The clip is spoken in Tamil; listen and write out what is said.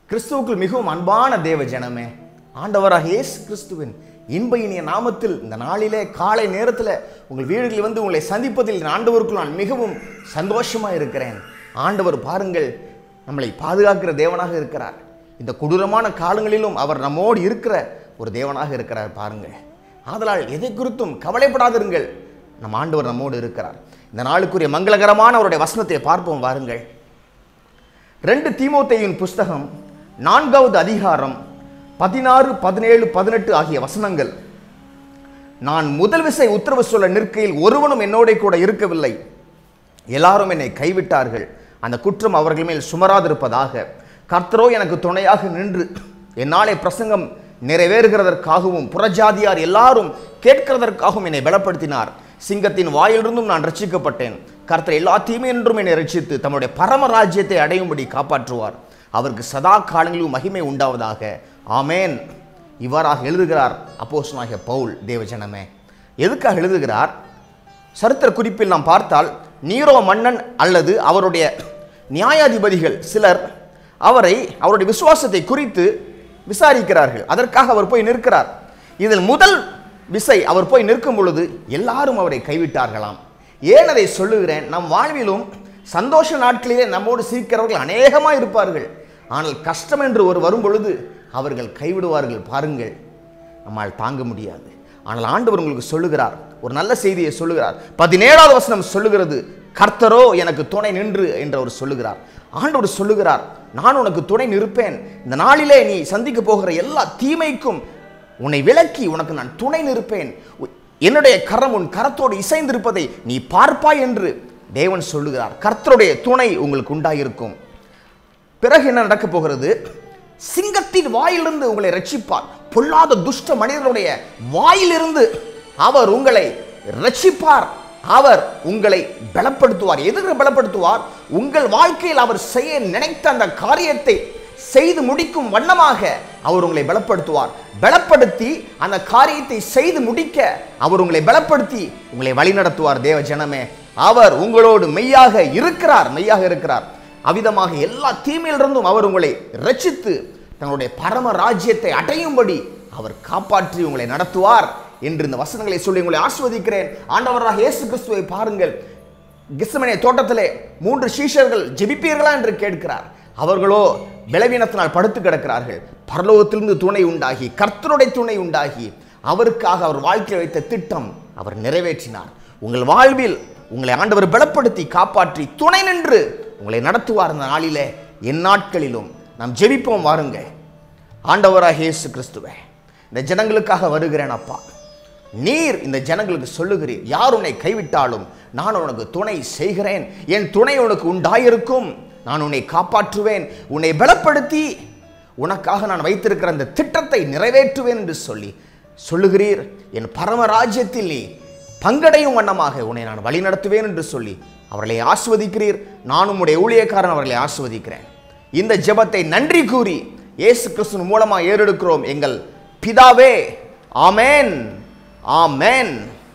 கிறிஸ்துவுக்குள் மிகவும் அன்பான தேவ ஜனமே ஆண்டவராக இயேசு கிறிஸ்துவின் இன்ப இனிய நாமத்தில் இந்த நாளிலே காலை நேரத்தில் உங்கள் வீடுகளில் வந்து உங்களை சந்திப்பதில் என் ஆண்டவருக்குள் நான் மிகவும் சந்தோஷமாக இருக்கிறேன் ஆண்டவர் பாருங்கள் நம்மளை பாதுகாக்கிற தேவனாக இருக்கிறார் இந்த கொடூரமான காலங்களிலும் அவர் நம்மோடு இருக்கிற ஒரு தேவனாக இருக்கிறார் பாருங்கள் ஆதலால் எதை குறித்தும் கவலைப்படாதிருங்கள் நம் ஆண்டவர் நம்மோடு இருக்கிறார் இந்த நாளுக்குரிய மங்களகரமான அவருடைய வசனத்தை பார்ப்போம் வாருங்கள் ரெண்டு தீமோத்தேயின் புஸ்தகம் நான்காவது அதிகாரம் பதினாறு பதினேழு பதினெட்டு ஆகிய வசனங்கள் நான் முதல் விசை உத்தரவு சொல்ல நிற்கையில் ஒருவனும் என்னோட கூட இருக்கவில்லை எல்லாரும் என்னை கைவிட்டார்கள் அந்த குற்றம் அவர்கள் மேல் சுமராதிருப்பதாக கர்த்தரோ எனக்கு துணையாக நின்று என்னாலே பிரசங்கம் நிறைவேறுகிறதற்காகவும் புறஜாதியார் எல்லாரும் கேட்கிறதற்காகவும் என்னை பலப்படுத்தினார் சிங்கத்தின் வாயிலிருந்தும் நான் ரட்சிக்கப்பட்டேன் கர்த்தர் எல்லா தீமையென்றும் என்னை ரட்சித்து தம்முடைய பரம ராஜ்யத்தை அடையும்படி காப்பாற்றுவார் அவருக்கு சதா காலங்களிலும் மகிமை உண்டாவதாக ஆமேன் இவ்வாறாக எழுதுகிறார் அப்போஸ்தலனாகிய பவுல் தேவஜனமே எதுக்காக எழுதுகிறார் சரித்திர குறிப்பில் நாம் பார்த்தால் நீரோ மன்னன் அல்லது அவருடைய நியாயாதிபதிகள் சிலர் அவரை அவருடைய விசுவாசத்தை குறித்து விசாரிக்கிறார்கள் அதற்காக அவர் போய் நிற்கிறார் இதில் முதல் விசை அவர் போய் நிற்கும் பொழுது எல்லாரும் அவரை கைவிட்டார்களாம் ஏன் அதை சொல்லுகிறேன் நம் வாழ்விலும் சந்தோஷ நாட்களிலே நம்மோடு சிரிக்கிறவர்கள் அநேகமாக இருப்பார்கள் ஆனால் கஷ்டம் என்று ஒரு வரும் பொழுது அவர்கள் கைவிடுவார்கள் பாருங்கள் நம்மால் தாங்க முடியாது ஆனால் ஆண்டவர் உங்களுக்கு சொல்லுகிறார் ஒரு நல்ல செய்தியை சொல்லுகிறார் பதினேழாவது வசனம் சொல்லுகிறது கர்த்தரோ எனக்கு துணை நின்று என்று அவர் சொல்லுகிறார் ஆண்டவர் சொல்லுகிறார் நான் உனக்கு துணை நிற்பேன் இந்த நாளிலே நீ சந்திக்க போகிற எல்லா தீமைக்கும் உன்னை விலக்கி உனக்கு நான் துணை நிற்பேன் உ- என்னுடைய கரம் உன் கரத்தோடு இசைந்திருப்பதை நீ பார்ப்பாய் என்று தேவன் சொல்லுகிறார் கர்த்தருடைய துணை உங்களுக்கு உண்டாயிருக்கும் பிறகு என்ன நடக்கப் போகிறது சிங்கத்தின் வாயிலிருந்து உங்களை ரட்சிப்பார் பொல்லாத துஷ்ட மனிதனுடைய வாயிலிருந்து அவர் உங்களை ரட்சிப்பார் அவர் உங்களை பலப்படுத்துவார் எதுக்கு பலப்படுத்துவார் உங்கள் வாழ்க்கையில் அவர் செய்ய நினைத்த அந்த காரியத்தை செய்து முடிக்கும் வண்ணமாக அவர் உங்களை பலப்படுத்துவார் பலப்படுத்தி அந்த காரியத்தை செய்து முடிக்க அவர் உங்களை பலப்படுத்தி உங்களை வழிநடத்துவார் தேவ ஜனமே அவர் உங்களோடு மெய்யாக இருக்கிறார் மெய்யாக இருக்கிறார் அவ்விதமாக எல்லா தீமையிலிருந்தும் அவர் உங்களை ரட்சித்து தங்களுடைய பரம ராஜ்யத்தை அடையும்படி அவர் காப்பாற்றி உங்களை நடத்துவார் என்று இந்த வசனங்களை சொல்லி உங்களை ஆஸ்வதிக்கிறேன் ஆண்டவராக இயேசு கிறிஸ்துவை பாருங்கள் கிஸ்மனே தோட்டத்திலே மூன்று சீஷர்கள் ஜெபிப்பீர்களா என்று கேட்கிறார் அவர்களோ பலவீனத்தினால் படுத்து கிடக்கிறார்கள் பரலோகத்திலிருந்து துணை உண்டாகி கர்த்தருடைய துணை உண்டாகி அவருக்காக அவர் வாழ்க்கையில் வைத்த திட்டம் அவர் நிறைவேற்றினார் உங்கள் வாழ்வில் உங்களை ஆண்டவர் பலப்படுத்தி காப்பாற்றி துணை நின்று உங்களை நடத்துவார் இந்த நாளிலே என் நாட்களிலும் நாம் ஜெபிப்போம் வாருங்க ஆண்டவராக இயேசு கிறிஸ்துவே இந்த ஜனங்களுக்காக வருகிறேன் அப்பா நீர் இந்த ஜனங்களுக்கு சொல்லுகிறீர் யார் உன்னை கைவிட்டாலும் நான் உனக்கு துணை செய்கிறேன் என் துணை உனக்கு உண்டாயிருக்கும் நான் உன்னை காப்பாற்றுவேன் உன்னை பலப்படுத்தி உனக்காக நான் வைத்திருக்கிற அந்த திட்டத்தை நிறைவேற்றுவேன் என்று சொல்லி சொல்லுகிறீர் என் பரம ராஜ்யத்தில் நீ பங்கடையும் வண்ணமாக உன்னை நான் வழிநடத்துவேன் என்று சொல்லி அவர்களை ஆஸ்வதிக்கிறீர் நானும் உடைய ஊழியக்காரன் அவர்களை ஆஸ்வதிக்கிறேன் இந்த ஜெபத்தை நன்றி கூறி இயேசு கிறிஸ்துவின் மூலமாக ஏறெடுக்கிறோம் எங்கள் பிதாவே ஆமென் ஆமென்